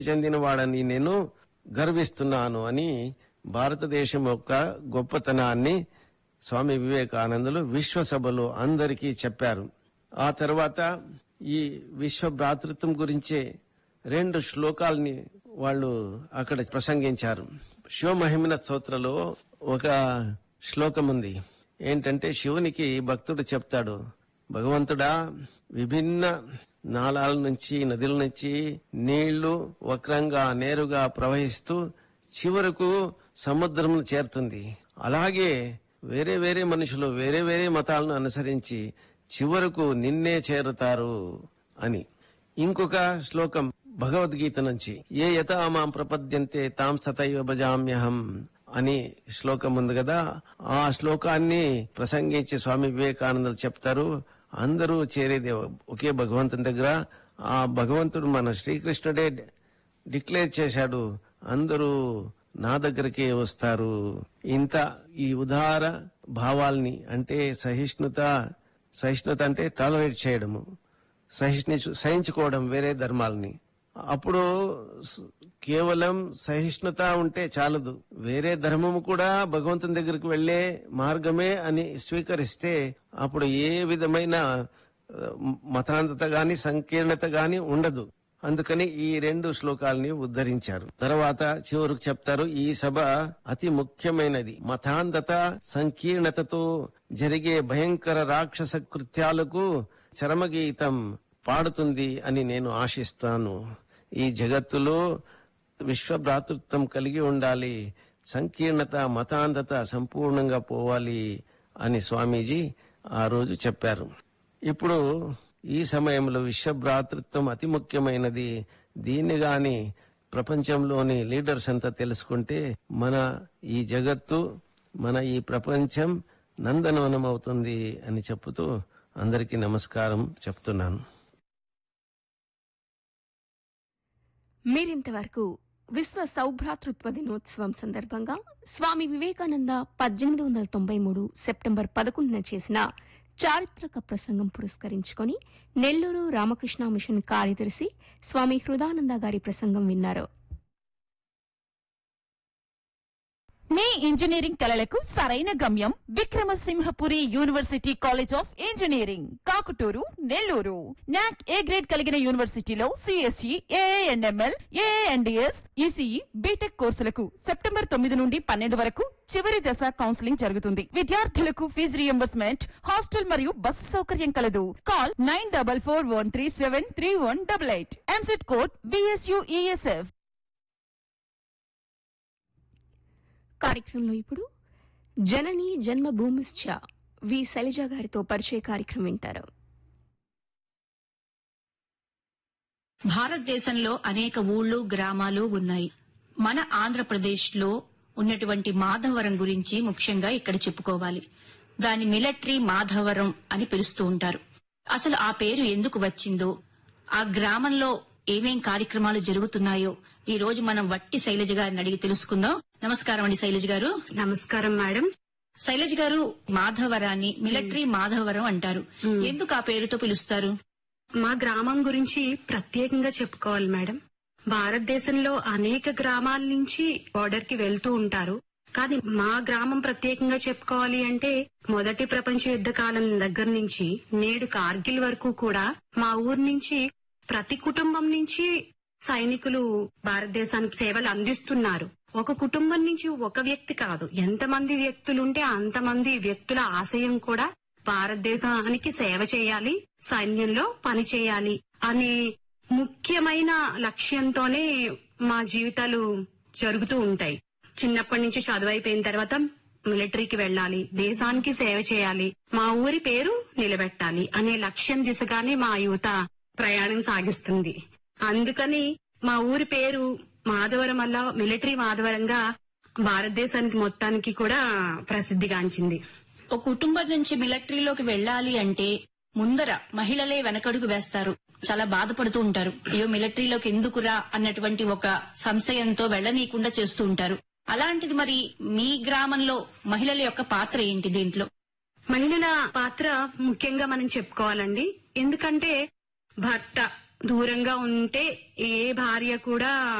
చెందినవాడని నేను గర్విస్తున్నాను అని భారతదేశం యొక్క గొప్పతనాన్ని స్వామి వివేకానందులు విశ్వసభలో అందరికీ చెప్పారు ఆ తర్వాత ఈ విశ్వ భ్రాతృత్వం గురించే రెండు శ్లోకాల్ని వాళ్ళు అక్కడ ప్రసంగించారు శివమహిమన స్తోత్రలో ఒక శ్లోకం ఉంది ఏంటంటే శివునికి భక్తుడు చెప్తాడు భగవంతుడా విభిన్న నాళాల నుంచి నదుల నుంచి నీళ్లు వక్రంగా నేరుగా ప్రవహిస్తూ చివరకు సముద్రం చేరుతుంది అలాగే వేరే వేరే మనుషులు వేరే వేరే మతాలను అనుసరించి చివరకు నిన్నే చేరుతారు అని ఇంకొక శ్లోకం భగవద్గీత నుంచి ఏ యథామాం ప్రపద్యంతే తాం సతైవ భజామ్యహం అని శ్లోకం ఉంది కదా ఆ శ్లోకాన్ని ప్రసంగించి స్వామి వివేకానందులు చెప్తారు అందరూ చేరేది ఒకే భగవంతుని దగ్గర ఆ భగవంతుడు మన శ్రీకృష్ణుడే డిక్లేర్ చేశాడు అందరూ నా దగ్గరికే వస్తారు ఇంత ఈ ఉదార భావాల్ని అంటే సహిష్ణుత సహిష్ణుత అంటే టాలరేట్ చేయడము సహిష్ణు సహించుకోవడం వేరే ధర్మాలని అప్పుడు స- కేవలం సహిష్ణుత ఉంటే చాలదు వేరే ధర్మము కూడా భగవంతుని దగ్గరికి వెళ్లే మార్గమే అని స్వీకరిస్తే అప్పుడు ఏ విధమైన ఆ, మతాంతత గాని సంకీర్ణత గాని ఉండదు అందుకని ఈ రెండు శ్లోకాలని ఉద్ధరించారు తర్వాత చివరకు చెప్తారు ఈ సభ అతి ముఖ్యమైనది మతాంధత సంకీర్ణతతో జరిగే భయంకర రాక్షస కృత్యాలకు చరమగీతం పాడుతుంది అని నేను ఆశిస్తాను ఈ జగత్తులో విశ్వ భ్రాతృత్వం కలిగి ఉండాలి సంకీర్ణత మతాంధత సంపూర్ణంగా పోవాలి అని స్వామీజీ ఆ రోజు చెప్పారు ఇప్పుడు ఈ సమయంలో విశ్వ భ్రాతృత్వం అతి ముఖ్యమైనది దీన్ని గాని ప్రపంచంలోని లీడర్స్ అంతా తెలుసుకుంటే మన ఈ జగత్తు మన ఈ ప్రపంచం నందనవనం అవుతుంది అని చెప్పుతూ అందరికీ నమస్కారం చెప్తున్నాను మీరింతవరకు విశ్వ సౌభ్రాతృత్వ దినోత్సవం సందర్భంగా స్వామి వివేకానంద పద్దెనిమిది వందల తొంభై మూడు సెప్టెంబర్ పదకొండున చేసిన చారిత్రక ప్రసంగం పురస్కరించుకొని నెల్లూరు రామకృష్ణ మిషన్ కార్యదర్శి స్వామి హృదానంద గారి ప్రసంగం విన్నారు మీ ఇంజనీరింగ్ కలలకు సరైన గమ్యం Vikramasimhapuri university college of engineering Kakutur Nellore NAAC A grade కలిగిన యూనివర్సిటీలో CSE AIML AIDS ECE BTech కోర్సులకు సెప్టెంబర్ తొమ్మిది నుండి పన్నెండు వరకు చివరి దశ కౌన్సిలింగ్ జరుగుతుంది విద్యార్థులకు ఫీజు రియంబర్స్మెంట్ హాస్టల్ మరియు బస్సు సౌకర్యం కలదు call nine double four one three seven three one double eight EAMCET code BSUESF కార్యక్రమంలో ఇప్పుడు జనని జన్మభూమిశ్చ వి శైలజ గారితో పరిచయ కార్యక్రమం వింటారు భారతదేశంలో అనేక ఊళ్ళు గ్రామాలు ఉన్నాయి మన ఆంధ్రప్రదేశ్ లో ఉన్నటువంటి మాధవరం గురించి ముఖ్యంగా ఇక్కడ చెప్పుకోవాలి దాని మిలిటరీ మాధవరం అని పిలుస్తూ ఉంటారు అసలు ఆ పేరు ఎందుకు వచ్చిందో ఆ గ్రామంలో ఏమేం కార్యక్రమాలు జరుగుతున్నాయో ఈ రోజు మనం వట్టి శైలజ గారిని అడిగి తెలుసుకుందాం నమస్కారం అండి శైలజ గారు నమస్కారం మేడం శైలజ గారు మాధవరాన్ని మిలిటరీ మాధవరం అంటారు ఎందుకు ఆ పేరుతో పిలుస్తారు మా గ్రామం గురించి ప్రత్యేకంగా చెప్పుకోవాలి మేడం భారతదేశంలో అనేక గ్రామాల నుంచి బార్డర్ కి వెళ్తూ ఉంటారు కానీ మా గ్రామం ప్రత్యేకంగా చెప్పుకోవాలి అంటే మొదటి ప్రపంచ యుద్ధ కాలం దగ్గర నుంచి నేడు కార్గిల్ వరకు కూడా మా ఊరు నుంచి ప్రతి కుటుంబం నుంచి సైనికులు భారతదేశానికి సేవలు అందిస్తున్నారు ఒక కుటుంబం నుంచి ఒక వ్యక్తి కాదు ఎంతమంది వ్యక్తులుంటే అంతమంది వ్యక్తుల ఆశయం కూడా భారతదేశానికి సేవ చేయాలి సైన్యంలో పని చేయాలి అనే ముఖ్యమైన లక్ష్యంతోనే మా జీవితాలు జరుగుతూ ఉంటాయి చిన్నప్పటి నుంచి చదువు అయిపోయిన తర్వాత మిలిటరీకి వెళ్ళాలి దేశానికి సేవ చేయాలి మా ఊరి పేరు నిలబెట్టాలి అనే లక్ష్యం దిశగానే మా యువత ప్రయాణం సాగిస్తుంది అందుకని మా ఊరి పేరు మాధవరం వల్ల మిలిటరీ మాధవరంగా భారతదేశానికి మొత్తానికి కూడా ప్రసిద్ధిగాంచింది ఒక కుటుంబం నుంచి మిలిటరీలోకి వెళ్ళాలి అంటే ముందర మహిళలే వెనకడుగు వేస్తారు చాలా బాధపడుతూ ఉంటారు అయ్యో మిలిటరీలోకి ఎందుకురా అన్నటువంటి ఒక సంశయంతో వెళ్ళనీయకుండా చేస్తూ ఉంటారు అలాంటిది మరి మీ గ్రామంలో మహిళల యొక్క పాత్ర ఏంటి దీంట్లో మహిళల పాత్ర ముఖ్యంగా మనం చెప్పుకోవాలండి ఎందుకంటే భర్త దూరంగా ఉంటే ఏ భార్య కూడా